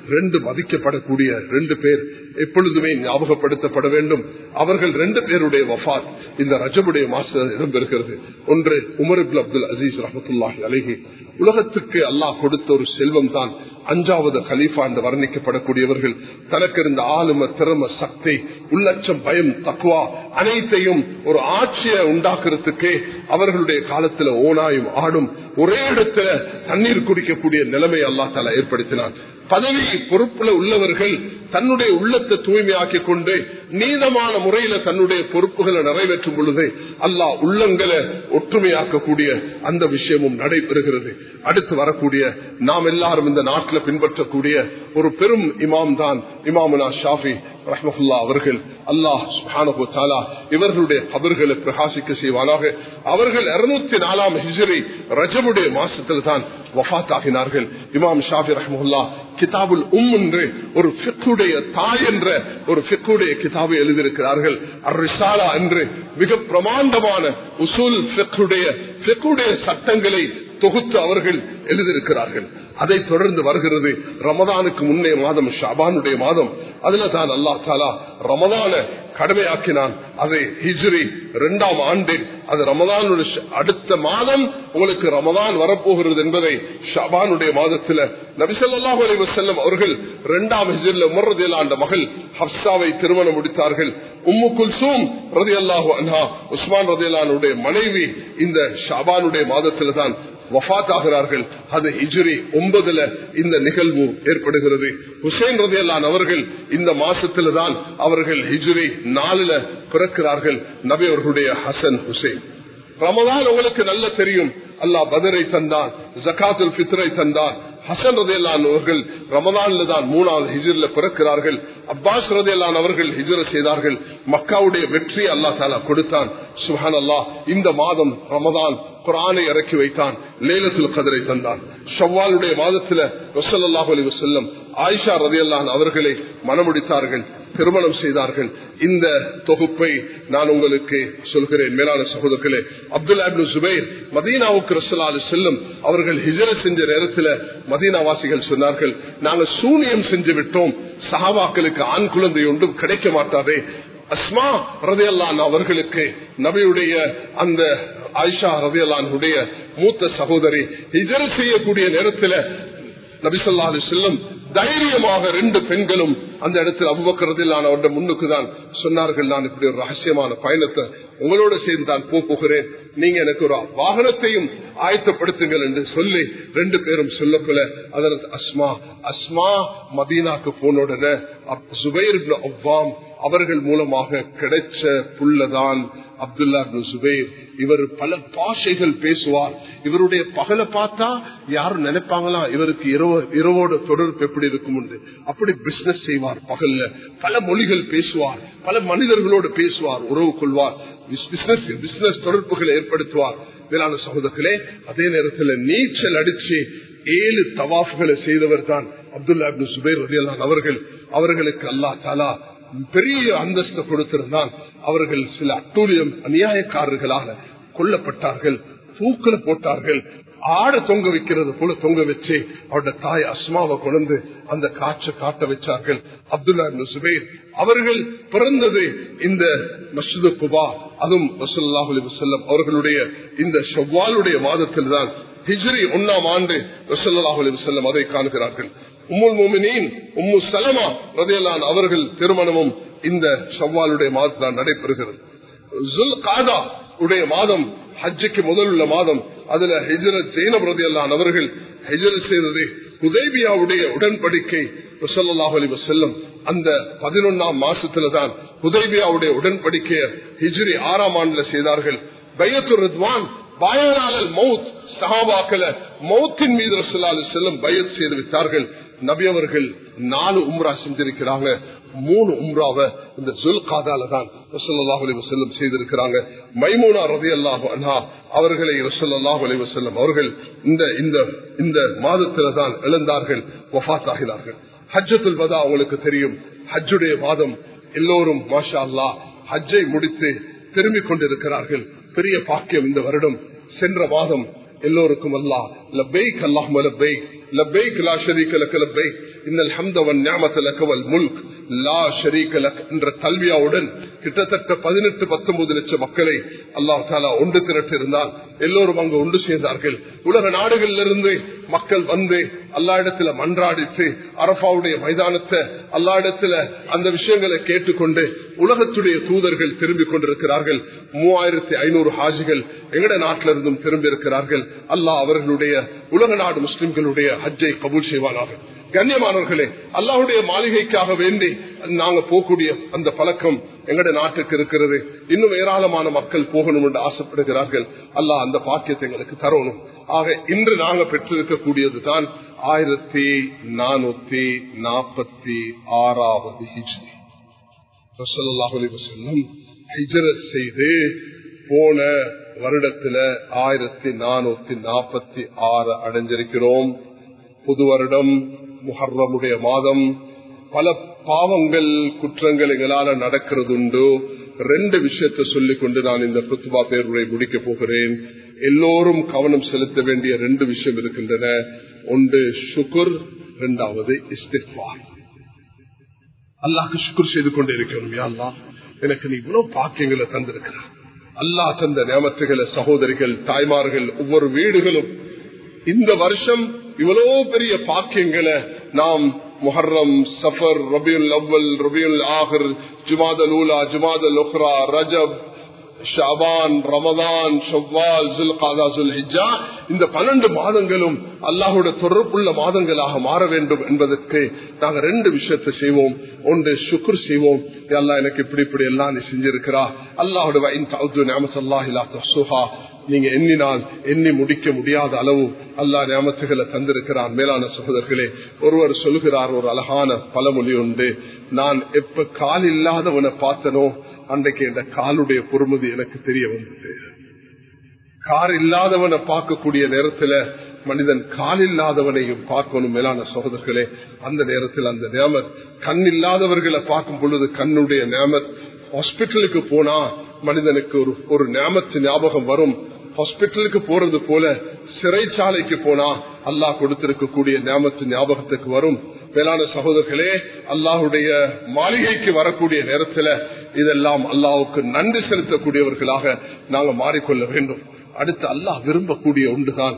ரெண்டு மதிக்கப்படக்கூடிய ரெண்டு பேர் எப்பொழுதுமே ஞாபகப்படுத்தப்பட வேண்டும் அவர்கள் ரெண்டு பேருடைய வஃத் இந்த ரஜபுடைய மாசம் இடம்பெறுகிறது ஒன்று உமர் அப்துல் அசீஸ் ரஹமத்துல்லாஹி அலஹி உலகத்துக்கு அல்லாஹ் கொடுத்த ஒரு செல்வம் தான் அஞ்சாவது கலீஃபா என்று வர்ணிக்கப்படக்கூடியவர்கள் தனக்கு இருந்த ஆளும திறம சக்தி உள்ளச்சம் பயம் தக்குவா அனைத்தையும் ஒரு ஆட்சியை உண்டாக்குறதுக்கு அவர்களுடைய காலத்துல ஓனாயும் ஆடும் ஒரே இடத்துல தண்ணீர் குடிக்கக்கூடிய நிலைமை அல்லா தால ஏற்படுத்தினார் பதவி பொறுப்புல உள்ளவர்கள் தன்னுடைய உள்ளத்தை தூய்மையாக்கி கொண்டு நீதமான முறையில தன்னுடைய பொறுப்புகளை நிறைவேற்றும் பொழுது அல்லாஹ் உள்ளங்களை ஒற்றுமையாக்கக்கூடிய அந்த விஷயமும் நடைபெறுகிறது அடுத்து வரக்கூடிய நாம் எல்லாரும் இந்த நாட்டில் பின்பற்றக்கூடிய ஒரு பெரும் இமாம் தான் இமாமுனா ஷாஃபி ரஹ்மஹுல்லா அவர்கள் அல்லாஹ் சுஹானு தாலா இவர்களுடைய கபர்களை பிரகாசிக்க செய்வானாக அவர்கள் இருநூத்தி நாலாம் ஹிஜரி ரஜபுடைய மாசத்தில் தான் வஃத் ஆகினார்கள் இமாம் ஷாஃபி ரஹ்மஹுல்லா கிதாபுல் உம் என்று ஒரு ஃபிக்குடைய தாய் என்ற ஒரு ஃபிக்குடைய கிதாபை எழுதியிருக்கிறார்கள் அர்ரிசாலா என்று மிக பிரமாண்டமான உசூல் ஃபிக்குடைய ஃபிக்குடைய சட்டங்களை தொகுத்து அவர்கள் எழுதியிருக்கிறார்கள் அதை தொடர்ந்து வருகிறது ரமதானுக்கு முன்னே மாதம் ஷாபானுடைய மாதம் அதுல தான் அல்லா தாலா ரமதான கடமையாக்கினான் அதை ஹிஜ்ரி இரண்டாம் ஆண்டு அது ரமதானுடைய அடுத்த மாதம் உங்களுக்கு ரமதான் வரப்போகிறது என்பதை ஷாபானுடைய மாதத்துல நபிசல்லாஹு அலி வசல்லம் அவர்கள் இரண்டாம் ஹிஜ்ரில் உமர்றதில் ஆண்ட மகள் ஹப்சாவை திருமணம் முடித்தார்கள் உம்மு குல்சூம் ரதி அல்லாஹு அன்ஹா உஸ்மான் ரதியலானுடைய மனைவி இந்த ஷாபானுடைய மாதத்துல தான் வஃத் ஆகிறார்கள் அது ஹிஜ்ரி ஒன்பதுல இந்த நிகழ்வு ஏற்படுகிறது ஹுசைன் ரதியல்லான் அவர்கள் இந்த மாசத்துல தான் அவர்கள் ஹிஜ்ரி நாலுல பிறக்கிறார்கள் நபி அவர்களுடைய ஹசன் ஹுசைன் ரமதான் உங்களுக்கு நல்ல தெரியும் அல்லாஹ் பதரை தந்தான் ஜக்காத்துல் பித்ரை தந்தான் ஹசன் ரதையல்லான் அவர்கள் ரமதான்ல தான் மூணாவது ஹிஜர்ல பிறக்கிறார்கள் அப்பாஸ் ரதையல்லான் அவர்கள் ஹிஜர செய்தார்கள் மக்காவுடைய வெற்றி அல்லா தாலா கொடுத்தான் சுஹான் அல்லா இந்த மாதம் ரமதான் குரானை இறக்கி வைத்தான் லேலத்துல் கதரை தந்தான் ஷவ்வாலுடைய மாதத்துல வசல்லாஹு அலி வசல்லம் ஆயிஷா ரதையல்லான் அவர்களை மனமுடித்தார்கள் திருமணம் செய்தார்கள் இந்த தொகுப்பை நான் உங்களுக்கு சொல்கிறேன் மேலான சகோதரர்களே அப்துல்லா சுபைர் மதீனாவுக்கு ரசலாலு செல்லும் அவர்கள் ஹிஜர செஞ்ச நேரத்தில் மதீனாவாசிகள் சொன்னார்கள் நாங்கள் சூனியம் செஞ்சு விட்டோம் சஹாபாக்களுக்கு ஆண் குழந்தை ஒன்றும் கிடைக்க மாட்டாதே அஸ்மா ரதையல்லான் அவர்களுக்கு நபியுடைய அந்த ஆயிஷா ரதையல்லானுடைய மூத்த சகோதரி ஹிஜர செய்யக்கூடிய நேரத்தில் நபிசல்லாது செல்லும் தைரியமாக ரெண்டு பெண்களும் அந்த இடத்தில் அவ்வக்கிறதில் நான் அவருடைய முன்னுக்கு தான் சொன்னார்கள் நான் இப்படி ஒரு ரகசியமான பயணத்தை உங்களோட சேர்ந்து தான் போகிறேன் நீங்க எனக்கு ஒரு வாகனத்தையும் ஆயத்தப்படுத்துங்கள் என்று சொல்லி ரெண்டு பேரும் சொல்லக்குள்ள அதற்கு அஸ்மா அஸ்மா மதீனாக்கு போன உடனே சுபைர் அவ்வாம் அவர்கள் மூலமாக கிடைச்ச புள்ளதான் அப்துல்லா சுபைர் இவர் பல பாஷைகள் பேசுவார் இவருடைய பகலை பார்த்தா யாரும் நினைப்பாங்களா இவருக்கு இரவோட தொடர்பு எப்படி இருக்கும் அப்படி பிசினஸ் செய்வார் பகல்ல பல மொழிகள் பேசுவார் பல மனிதர்களோடு பேசுவார் உறவு கொள்வார் பிசினஸ் பிசினஸ் தொடர்புகளை ஏற்படுத்துவார் மேலான சகோதரர்களே அதே நேரத்தில் நீச்சல் அடிச்சு ஏழு தவாஃப்களை செய்தவர் தான் அப்துல்லா சுபைர் ரதியல்லான் அவர்கள் அவர்களுக்கு அல்லா தாலா பெரிய அந்தஸ்து கொடுத்திருந்தான் அவர்கள் சில அட்டூழியம் அநியாயக்காரர்களாக கொல்லப்பட்டார்கள் தூக்கில போட்டார்கள் ஆடு தொங்க வைக்கிறது போல தொங்க வச்சு அவருடைய தாய் அஸ்மாவை கொண்டு அந்த காற்றை காட்ட வச்சார்கள் அப்துல்லா சுபேர் அவர்கள் பிறந்தது இந்த மசூது குபா அதுவும் வசல்லாஹ் அலி வசல்லம் அவர்களுடைய இந்த செவ்வாலுடைய மாதத்தில் தான் ஹிஜ்ரி ஒன்னாம் ஆண்டு வசல்லாஹ் அலி வசல்லம் அதை காண்கிறார்கள் உம்முல் மோமினின் உம்மு சலமா ரதையலான் அவர்கள் திருமணமும் இந்த ஷவ்வாலுடைய மாதத்தில் நடைபெறுகிறது ஜுல் காதா உடைய மாதம் ஹஜ்ஜுக்கு முதல் உள்ள மாதம் அதுல ஹிஜரத் ஜெயினப் ரதையல்லான் அவர்கள் ஹிஜரத் செய்தது ஹுதைபியாவுடைய உடன்படிக்கை ரசல்லாஹ் அலி வசல்லம் அந்த பதினொன்னாம் மாசத்துல தான் ஹுதைபியாவுடைய உடன்படிக்கைய ஹிஜ்ரி ஆறாம் ஆண்டுல செய்தார்கள் பையத்து ரித்வான் பாயனாளல் மவுத் சஹாபாக்கள மௌத்தின் மீது ரசல்லாலு செல்லும் பயத் செய்து விட்டார்கள் நபி அவர்கள் நாலு உம்ரா செஞ்சிருக்கிறாங்க மூணு உம்ராவை இந்த ஜுல் காதால தான் ரசல்லாஹ் அலி வசல்லம் செய்திருக்கிறாங்க மைமூனா ரவி அல்லாஹு அன்ஹா அவர்களை ரசல்லாஹ் அலி வசல்லம் அவர்கள் இந்த இந்த இந்த மாதத்தில தான் இழந்தார்கள் வஃத் ஆகினார்கள் ஹஜ்ஜத்துல் வதா அவங்களுக்கு தெரியும் ஹஜ்ஜுடைய மாதம் எல்லோரும் மாஷா அல்லா ஹஜ்ஜை முடித்து திரும்பிக் கொண்டிருக்கிறார்கள் பெரிய பாக்கியம் இந்த வருடம் சென்ற மாதம் எல்லோருக்கும் அல்லா லபைக் அல்லாஹ் லபைக் லப்பைக் லா ஷரீக லக்க லப்பைக் இன்னல் ஹம்த வன் நிஅமத லக்க வல் முல்க் லா ஷரீக லக் என்ற கல்வியாவுடன் கிட்டத்தட்ட பதினெட்டு பத்தொன்பது லட்சம் மக்களை அல்லாஹ் தாலா ஒன்று திரட்டிருந்தால் எல்லோரும் அங்கு ஒன்று சேர்ந்தார்கள் உலக நாடுகளிலிருந்து மக்கள் வந்து அல்லா இடத்துல மன்றாடித்து அரபாவுடைய மைதானத்தை அல்லா இடத்துல அந்த விஷயங்களை கேட்டுக்கொண்டு உலகத்துடைய தூதர்கள் திரும்பிக் கொண்டிருக்கிறார்கள் மூவாயிரத்தி ஐநூறு ஹாஜிகள் எங்கட நாட்டிலிருந்தும் திரும்பி இருக்கிறார்கள் அல்லாஹ் அவர்களுடைய உலக நாடு முஸ்லிம்களுடைய ஹஜ்ஜை கபூல் செய்வானாக கண்ணியமானவர்களே அல்லாஹுடைய மாளிகைக்காக வேண்டி நாங்க போகக்கூடிய அந்த பழக்கம் எங்கட நாட்டுக்கு இருக்கிறது இன்னும் ஏராளமான மக்கள் போகணும் என்று ஆசைப்படுகிறார்கள் அல்லாஹ் அந்த பாக்கியத்தை எங்களுக்கு தரணும் ஆக இன்று நாங்க பெற்றிருக்கக்கூடியது தான் ஆயிரத்தி நானூத்தி நாற்பத்தி ஆறாவது ஹிஜ்ரி ஹிஜரத் செய்து போன வருடத்துல ஆயிரத்தி நானூத்தி நாற்பத்தி ஆறு அடைஞ்சிருக்கிறோம் புது வருடம் முஹர்ரமுடைய மாதம் பல பாவங்கள் குற்றங்கள் எங்களால நடக்கிறது உண்டு ரெண்டு விஷயத்தை சொல்லிக் கொண்டு நான் இந்த குத்துபா பேருரை முடிக்க போகிறேன் எல்லோரும் கவனம் செலுத்த வேண்டிய ரெண்டு விஷயம் இருக்கின்றன ஒன்று சுகுர் இரண்டாவது இஸ்திஃபார் அல்லாஹ்க்கு சுக்குர் செய்து கொண்டே இருக்கணும் அல்லா எனக்கு நீ இவ்வளவு பாக்கியங்களை தந்திருக்கிறார் அல்லாஹ் தந்த நியமத்துகளை சகோதரிகள் தாய்மார்கள் ஒவ்வொரு வீடுகளும் இந்த வருஷம் இவ்வளவு பெரிய பாக்கியங்களை நாம் முஹர்ரம் சஃபர் ரபியுல் அவ்வல் ரபியுல் ஆஹர் ஜுமாதல் ஊலா ஜுமாதல் உஹ்ரா ரஜப் ஷாபான் ரமதான் ஷவ்வால் ஜுல்காதா ஜுல் ஹிஜா இந்த பன்னெண்டு மாதங்களும் அல்லாஹோட தொடர்புள்ள மாதங்களாக மாற வேண்டும் என்பதற்கு நாங்க ரெண்டு விஷயத்தை செய்வோம் ஒன்று சுக்குர் செய்வோம் அல்லா எனக்கு இப்படி இப்படி எல்லாம் நீ செஞ்சிருக்கிறா அல்லாஹோட சுஹா நீங்க எண்ணினால் எண்ணி முடிக்க முடியாத அளவு அல்லா ஞாபகத்துகளை தந்திருக்கிறார் மேலான சகோதரர்களே ஒருவர் சொல்கிறார் ஒரு அழகான பழமொழி உண்டு நான் எப்ப கால் இல்லாதவனை பார்த்தனோ அன்றைக்கு இந்த காலுடைய பொறுமதி எனக்கு தெரிய வந்தது கார் இல்லாதவனை பார்க்கக்கூடிய நேரத்துல மனிதன் கால் இல்லாதவனையும் பார்க்கணும் மேலான சகோதரர்களே அந்த நேரத்தில் அந்த நேமத் கண் இல்லாதவர்களை பார்க்கும் பொழுது கண்ணுடைய நேமத் ஹாஸ்பிட்டலுக்கு போனா மனிதனுக்கு ஒரு ஒரு நேமத்து ஞாபகம் வரும் ஹாஸ்பிட்டலுக்கு போறது போல சிறைச்சாலைக்கு போனா அல்லாஹ் கொடுத்திருக்கக்கூடிய ஞாபகத்து ஞாபகத்துக்கு வரும் மேலான சகோதரர்களே அல்லாஹுடைய மாளிகைக்கு வரக்கூடிய நேரத்துல இதெல்லாம் அல்லாவுக்கு நன்றி செலுத்தக்கூடியவர்களாக நாங்க மாறிக்கொள்ள வேண்டும் அடுத்து அல்லாஹ் விரும்பக்கூடிய ஒன்றுதான்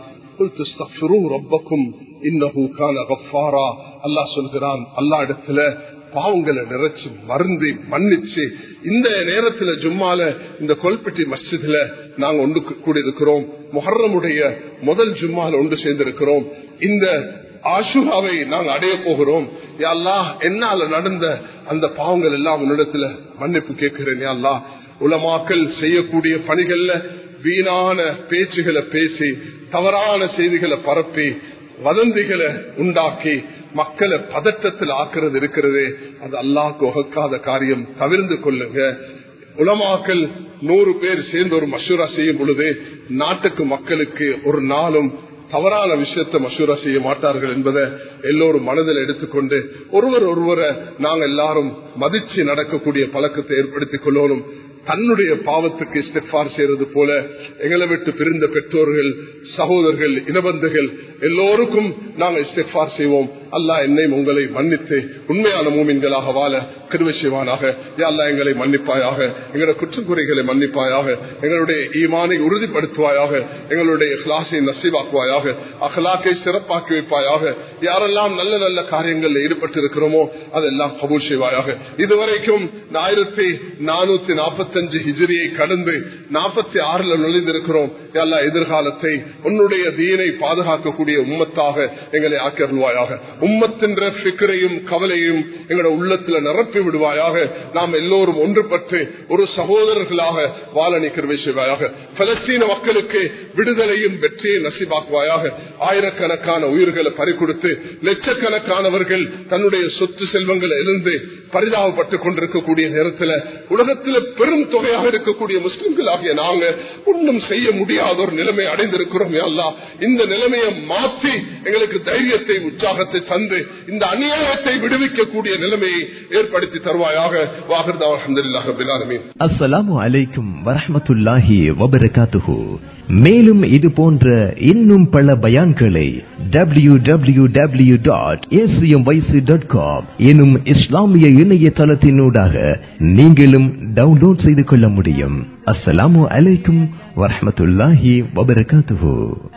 அல்லாஹ் சொல்கிறான் அல்லா இடத்துல பாவங்களை நிறைச்சு மருந்து மன்னிச்சு இந்த நேரத்துல ஜும்மால இந்த கொல்பட்டி மஸ்ஜித்ல நாங்க ஒன்று கூடியிருக்கிறோம் முஹர்ரமுடைய முதல் ஜும்மால ஒன்று சேர்ந்திருக்கிறோம் இந்த ஆஷுராவை நாங்க அடைய போகிறோம் யாழ்லா என்னால நடந்த அந்த பாவங்கள் எல்லாம் உன்னிடத்துல மன்னிப்பு கேட்கிறேன் யாழ்லா உலமாக்கல் செய்யக்கூடிய பணிகள்ல வீணான பேச்சுகளை பேசி தவறான செய்திகளை பரப்பி வதந்திகளை உண்டாக்கி மக்களை பதற்றத்தில் ஆக்குறது இருக்கிறது அது அல்லாஹ்க்கு உகக்காத காரியம் தவிர்ந்து கொள்ளுங்க உலமாக்கல் நூறு பேர் சேர்ந்து ஒரு மசூரா செய்யும் பொழுது நாட்டுக்கு மக்களுக்கு ஒரு நாளும் தவறான விஷயத்தை மசூரா செய்ய மாட்டார்கள் என்பதை எல்லோரும் மனதில் எடுத்துக்கொண்டு ஒருவர் ஒருவரை நாங்கள் எல்லாரும் மதிச்சு நடக்கக்கூடிய பழக்கத்தை ஏற்படுத்திக் கொள்ளணும் தன்னுடைய பாவத்துக்கு இஸ்திஃபார் செய்யறது போல எங்களை விட்டு பிரிந்த பெற்றோர்கள் சகோதரர்கள் இனபந்துகள் எல்லோருக்கும் நாங்கள் இஸ்திஃபார் செய்வோம் அல்லாஹ் என்னையும் உங்களை மன்னித்து உண்மையான மூமின்களாக வாழ கிருவை செய்வானாக அல்லா எங்களை மன்னிப்பாயாக எங்களுடைய குற்றக்குறைகளை மன்னிப்பாயாக எங்களுடைய ஈமானை உறுதிப்படுத்துவாயாக எங்களுடைய கிளாஸை நசீவாக்குவாயாக அகலாக்கை சிறப்பாக்கி வைப்பாயாக யாரெல்லாம் நல்ல நல்ல காரியங்களில் ஈடுபட்டு இருக்கிறோமோ அதெல்லாம் கபூல் செய்வாயாக இதுவரைக்கும் ஆயிரத்தி நானூத்தி நாற்பத்தஞ்சு ஹிஜிரியை கடந்து நாற்பத்தி ஆறுல நுழைந்திருக்கிறோம் எல்லா எதிர்காலத்தை உன்னுடைய தீனை பாதுகாக்கக்கூடிய உம்மத்தாக எங்களை ஆக்கிருவாயாக உம்மத்தின் பிக்கரையும் கவலையும் எங்களோட உள்ளத்துல நிரப்பி விடுவாயாக நாம் எல்லோரும் ஒன்றுபட்டு ஒரு சகோதரர்களாக வாழ நிற்கிற செய்வாயாக பலஸ்தீன மக்களுக்கு விடுதலையும் வெற்றியை நசிவாக்குவாயாக ஆயிரக்கணக்கான உயிர்களை பறிக்கொடுத்து லட்சக்கணக்கானவர்கள் தன்னுடைய சொத்து செல்வங்களை எழுந்து பரிதாபப்பட்டுக் கொண்டிருக்கக்கூடிய நேரத்தில் உலகத்தில் பெரும் தொகையாக இருக்கக்கூடிய முஸ்லிம்கள் ஆகிய நாங்க ஒன்றும் செய்ய முடியாத ஒரு நிலைமை அடைந்திருக்கிறோம் அல்லா இந்த நிலைமையை மாற்றி எங்களுக்கு தைரியத்தை உற்சாகத்தை தந்து இந்த அநியாயத்தை விடுவிக்கக்கூடிய நிலைமையை ஏற்படுத்தி தருவாயாக வாகர்தா அலமதுல்லாஹ் பிலாலமீன் அஸ்ஸலாமு அலைக்கும் வரஹ்மத்துல்லாஹி வபரகாத்துஹு மேலும் இது போன்ற இன்னும் பல பயான்களை W W W dot dot com எனும் இஸ்லாமிய இணையதளத்தினூடாக நீங்களும் டவுன்லோட் செய்து கொள்ள முடியும் அஸ்ஸலாமு அலைக்கும் வரஹ்மத்துல்லாஹி வபரகாத்துஹு